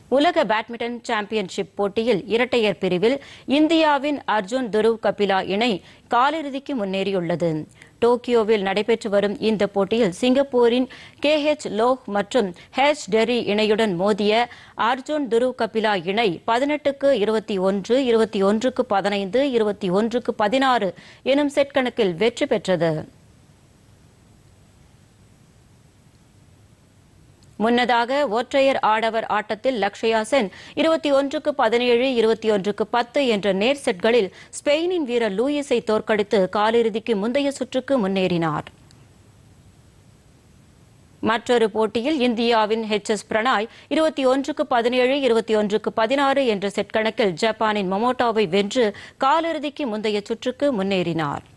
உலக badminton championship போட்டியில் இரட்டையர் பிரிவில் இந்தியாவின் அர்ஜுன் துருவ் கபிலா இணை காலிறுதிக்கு முன்னேறியுள்ளது டோக்கியோவில் நடைபெற்று வரும் இந்த போட்டியில் சிங்கப்பூரின் கே ஹெச் லோஹ் மற்றும் ஹெச் டெரி இணையுடன் மோதிய அர்ஜுன் துருவ் கபிலா இணை பதினெட்டுக்கு இருபத்தி ஒன்று இருபத்தி ஒன்றுக்கு பதினைந்து இருபத்தி ஒன்றுக்கு பதினாறு எனும் செட் கணக்கில் வெற்றி பெற்றது முன்னதாக ஒற்றையர் ஆடவர் ஆட்டத்தில் லக்ஷயா சென் இருபத்தி ஒன்றுக்கு பதினேழு இருபத்தி ஒன்றுக்கு பத்து என்ற நேர் செட்களில் ஸ்பெயினின் வீரர் லூயிஸை தோற்கடித்து காலிறுதிக்கு முந்தைய சுற்றுக்கு முன்னேறினார் மற்றொரு போட்டியில் இந்தியாவின் ஹெச் எஸ் பிரணாய் இருபத்தி ஒன்றுக்கு பதினேழு இருபத்தி ஒன்றுக்கு பதினாறு என்ற செட் கணக்கில் ஜப்பானின் மொமோட்டோவை வென்று காலிறுதிக்கு முந்தைய சுற்றுக்கு முன்னேறினார்